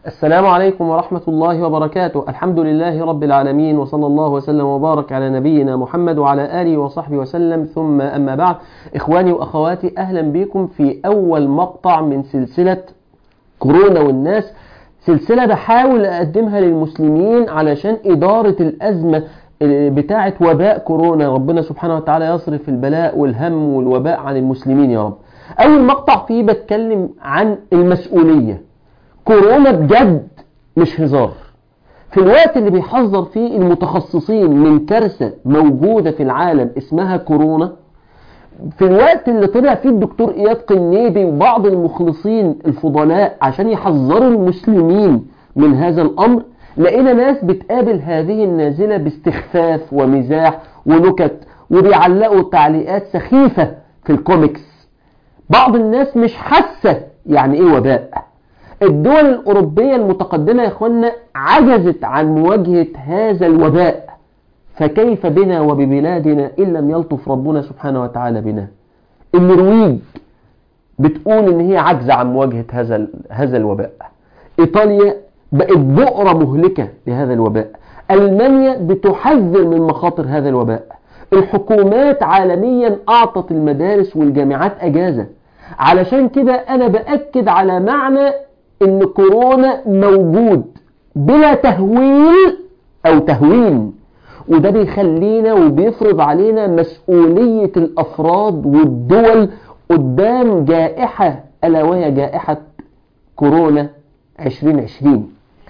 السلام عليكم ورحمة الله وبركاته الحمد لله رب العالمين وصلى الله وسلم وبارك على نبينا محمد وعلى آله وصحبه وسلم ثم أما بعد إخواني وأخواتي أهلا بكم في أول مقطع من سلسلة كورونا والناس سلسلة بحاول أقدمها للمسلمين علشان إدارة الأزمة بتاعة وباء كورونا ربنا سبحانه وتعالى يصرف البلاء والهم والوباء عن المسلمين يا رب أول مقطع فيه بتكلم عن المسؤولية كورونا بجد مش هزار في الوقت اللي بيحذر فيه المتخصصين من كارثة موجودة في العالم اسمها كورونا في الوقت اللي طلع فيه الدكتور إياد قنيبي وبعض المخلصين الفضلاء عشان يحذروا المسلمين من هذا الأمر لقينا ناس بتقابل هذه النازلة باستخفاف ومزاح ونكت وبيعلقوا تعليقات سخيفة في الكوميكس بعض الناس مش حاسة يعني ايه وباء الدول الأوروبية المتقدمة يا اخوانا عجزت عن مواجهة هذا الوباء فكيف بنا وببلادنا إن لم يلطف ربنا سبحانه وتعالى بنا النرويج بتقول ان هي عاجزة عن مواجهة هذا هذا الوباء ايطاليا بقت بؤرة مهلكة لهذا الوباء ألمانيا بتحذر من مخاطر هذا الوباء الحكومات عالميا أعطت المدارس والجامعات أجازة علشان كده أنا بأكد على معنى إن كورونا موجود بلا تهويل أو تهوين وده بيخلينا وبيفرض علينا مسؤولية الأفراد والدول قدام جائحة ألا وهي جائحة كورونا 2020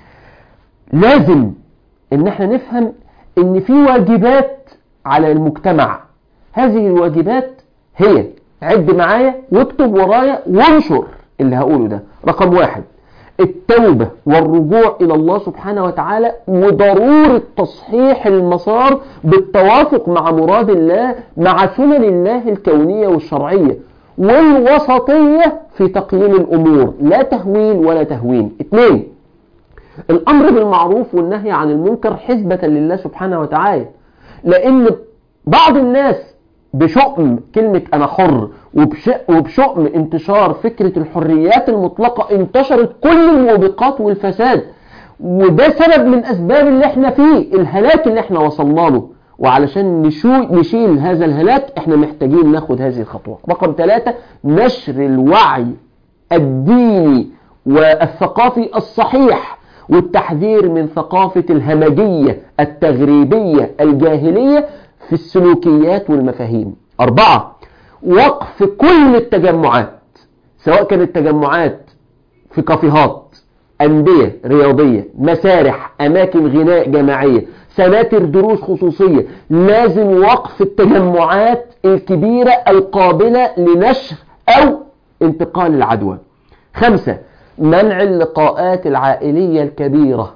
لازم ان احنا نفهم ان في واجبات على المجتمع هذه الواجبات هي عد معايا واكتب ورايا وانشر اللي هقوله ده رقم واحد التوبة والرجوع إلى الله سبحانه وتعالى وضرورة تصحيح المسار بالتوافق مع مراد الله مع سنن الله الكونية والشرعية والوسطية في تقييم الأمور لا تهويل ولا تهوين اثنين الأمر بالمعروف والنهي عن المنكر حسبة لله سبحانه وتعالى لأن بعض الناس بشؤم كلمة أنا حر وبشؤم انتشار فكرة الحريات المطلقة انتشرت كل الموبقات والفساد وده سبب من أسباب اللي احنا فيه الهلاك اللي احنا وصلنا له وعلشان نشيل هذا الهلاك احنا محتاجين ناخد هذه الخطوة رقم ثلاثة نشر الوعي الديني والثقافي الصحيح والتحذير من ثقافة الهمجية التغريبية الجاهلية في السلوكيات والمفاهيم أربعة وقف كل التجمعات سواء كانت تجمعات في كافيهات أندية رياضية مسارح أماكن غناء جماعية سناتر دروس خصوصية لازم وقف التجمعات الكبيرة القابلة لنشر أو انتقال العدوى خمسة منع اللقاءات العائلية الكبيرة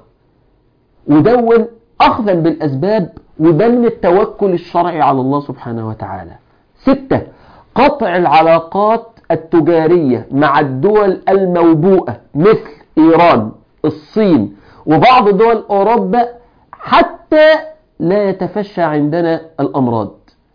ودون أخذا بالأسباب وده من التوكل الشرعي على الله سبحانه وتعالى ستة قطع العلاقات التجارية مع الدول الموبوءة مثل إيران الصين وبعض دول أوروبا حتى لا يتفشى عندنا الأمراض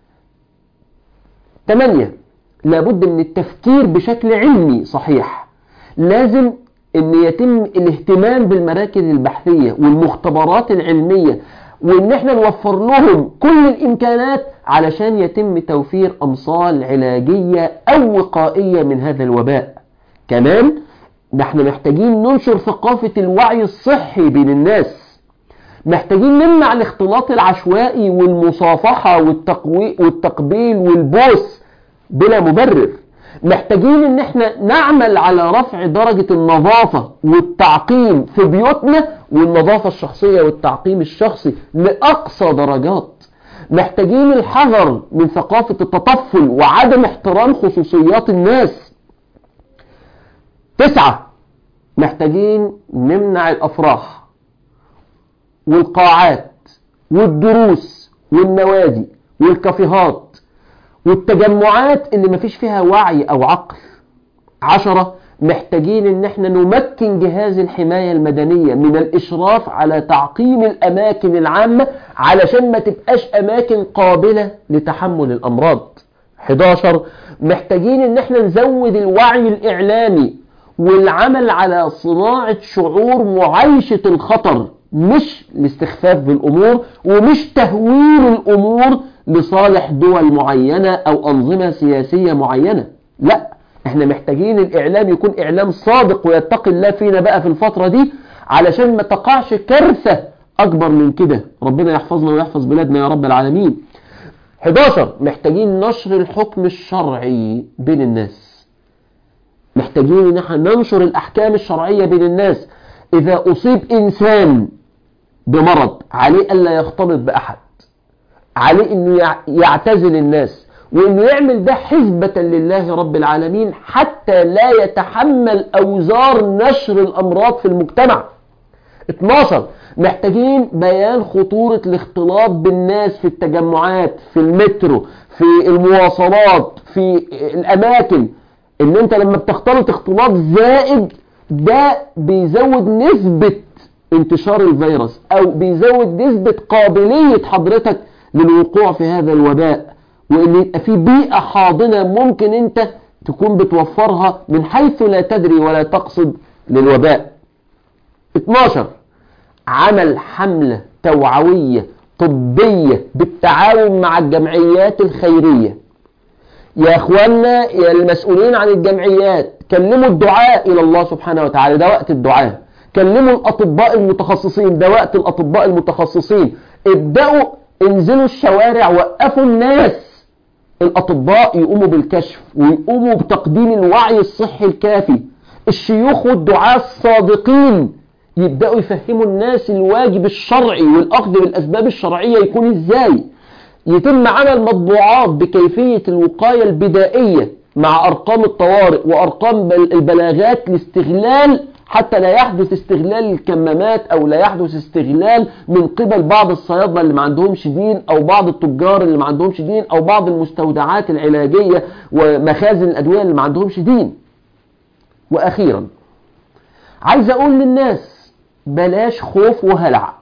ثمانية لابد من التفكير بشكل علمي صحيح لازم ان يتم الاهتمام بالمراكز البحثية والمختبرات العلمية وان احنا نوفر لهم كل الامكانات علشان يتم توفير امصال علاجية او وقائية من هذا الوباء كمان نحن محتاجين ننشر ثقافة الوعي الصحي بين الناس محتاجين نمنع الاختلاط العشوائي والمصافحة والتقوي والتقبيل والبوس بلا مبرر محتاجين ان احنا نعمل على رفع درجة النظافة والتعقيم في بيوتنا والنظافة الشخصية والتعقيم الشخصي لأقصى درجات محتاجين الحذر من ثقافة التطفل وعدم احترام خصوصيات الناس تسعة محتاجين نمنع الأفراح والقاعات والدروس والنوادي والكافيهات والتجمعات اللي مفيش فيها وعي او عقل عشرة محتاجين ان احنا نمكن جهاز الحماية المدنية من الاشراف على تعقيم الاماكن العامة علشان ما تبقاش اماكن قابلة لتحمل الامراض 11 محتاجين ان احنا نزود الوعي الاعلامي والعمل على صناعة شعور معايشة الخطر مش الاستخفاف بالأمور ومش تهويل الأمور لصالح دول معينة أو أنظمة سياسية معينة لا احنا محتاجين الإعلام يكون إعلام صادق ويتقي الله فينا بقى في الفترة دي علشان ما تقعش كارثة أكبر من كده ربنا يحفظنا ويحفظ بلادنا يا رب العالمين 11 محتاجين نشر الحكم الشرعي بين الناس محتاجين ان احنا ننشر الأحكام الشرعية بين الناس إذا أصيب إنسان بمرض عليه ألا يختلط بأحد عليه أنه يعتزل الناس وأنه يعمل ده حزبة لله رب العالمين حتى لا يتحمل أوزار نشر الأمراض في المجتمع 12 محتاجين بيان خطورة الاختلاط بالناس في التجمعات في المترو في المواصلات في الأماكن ان انت لما بتختلط اختلاط زائد ده بيزود نسبة انتشار الفيروس او بيزود نسبة قابلية حضرتك للوقوع في هذا الوباء وان يبقى في بيئة حاضنة ممكن انت تكون بتوفرها من حيث لا تدري ولا تقصد للوباء 12 عمل حملة توعوية طبية بالتعاون مع الجمعيات الخيرية يا اخوانا يا المسؤولين عن الجمعيات كلموا الدعاء الى الله سبحانه وتعالى ده وقت الدعاء كلموا الاطباء المتخصصين ده وقت الاطباء المتخصصين ابدأوا انزلوا الشوارع وقفوا الناس الاطباء يقوموا بالكشف ويقوموا بتقديم الوعي الصحي الكافي الشيوخ والدعاة الصادقين يبدأوا يفهموا الناس الواجب الشرعي والأخذ بالأسباب الشرعية يكون إزاي يتم عمل مطبوعات بكيفية الوقاية البدائية مع أرقام الطوارئ وأرقام البلاغات لاستغلال حتى لا يحدث استغلال الكمامات أو لا يحدث استغلال من قبل بعض الصيادلة اللي ما عندهمش دين أو بعض التجار اللي ما عندهمش دين أو بعض المستودعات العلاجية ومخازن الأدوية اللي ما عندهمش دين وأخيرا عايز أقول للناس بلاش خوف وهلع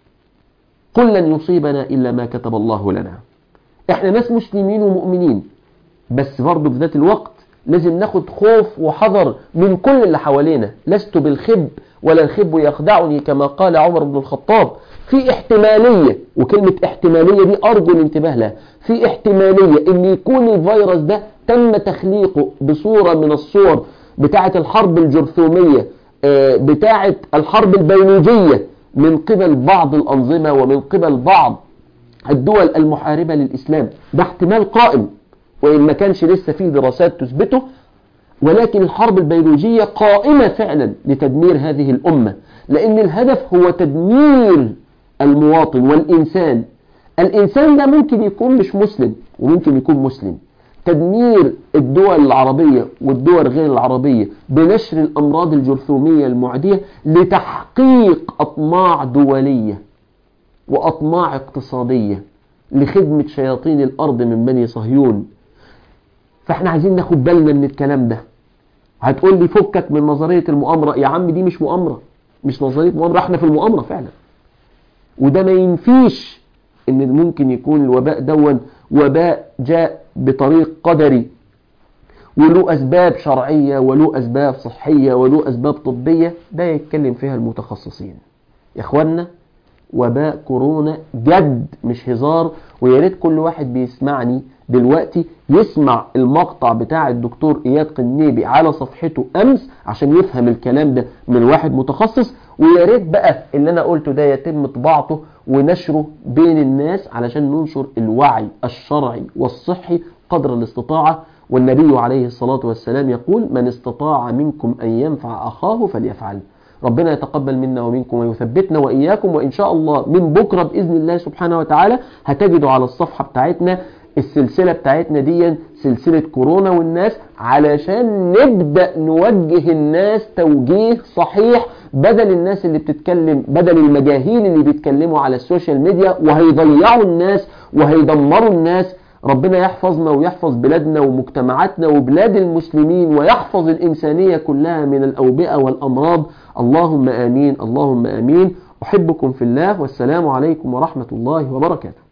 قل لن يصيبنا إلا ما كتب الله لنا احنا ناس مسلمين ومؤمنين بس برضه في ذات الوقت لازم ناخد خوف وحذر من كل اللي حوالينا لست بالخب ولا الخب يخدعني كما قال عمر بن الخطاب في احتمالية وكلمة احتمالية دي أرجو الانتباه لها في احتمالية ان يكون الفيروس ده تم تخليقه بصورة من الصور بتاعة الحرب الجرثومية بتاعة الحرب البيولوجية من قبل بعض الأنظمة ومن قبل بعض الدول المحاربة للإسلام ده احتمال قائم وإن ما كانش لسه فيه دراسات تثبته ولكن الحرب البيولوجية قائمة فعلا لتدمير هذه الأمة لأن الهدف هو تدمير المواطن والإنسان الإنسان ده ممكن يكون مش مسلم وممكن يكون مسلم تدمير الدول العربية والدول غير العربية بنشر الأمراض الجرثومية المعدية لتحقيق أطماع دولية وأطماع اقتصادية لخدمة شياطين الأرض من بني صهيون فاحنا عايزين ناخد بالنا من الكلام ده هتقول لي فكك من نظرية المؤامرة يا عم دي مش مؤامرة مش نظرية مؤامرة احنا في المؤامرة فعلا وده ما ينفيش ان ممكن يكون الوباء دون وباء جاء بطريق قدري وله أسباب شرعية وله أسباب صحية وله أسباب طبية ده يتكلم فيها المتخصصين يا إخوانا وباء كورونا جد مش هزار ويا ريت كل واحد بيسمعني دلوقتي يسمع المقطع بتاع الدكتور إياد قنيبي على صفحته أمس عشان يفهم الكلام ده من واحد متخصص ويا ريت بقى اللي أنا قلته ده يتم طباعته ونشره بين الناس علشان ننشر الوعي الشرعي والصحي قدر الاستطاعة والنبي عليه الصلاة والسلام يقول من استطاع منكم أن ينفع أخاه فليفعل ربنا يتقبل منا ومنكم ويثبتنا وإياكم وإن شاء الله من بكرة بإذن الله سبحانه وتعالى هتجدوا على الصفحة بتاعتنا السلسلة بتاعتنا دي سلسلة كورونا والناس علشان نبدأ نوجه الناس توجيه صحيح بدل الناس اللي بتتكلم بدل المجاهيل اللي بيتكلموا على السوشيال ميديا وهيضيعوا الناس وهيدمروا الناس ربنا يحفظنا ويحفظ بلادنا ومجتمعاتنا وبلاد المسلمين ويحفظ الإنسانية كلها من الأوبئة والأمراض اللهم آمين اللهم آمين أحبكم في الله والسلام عليكم ورحمة الله وبركاته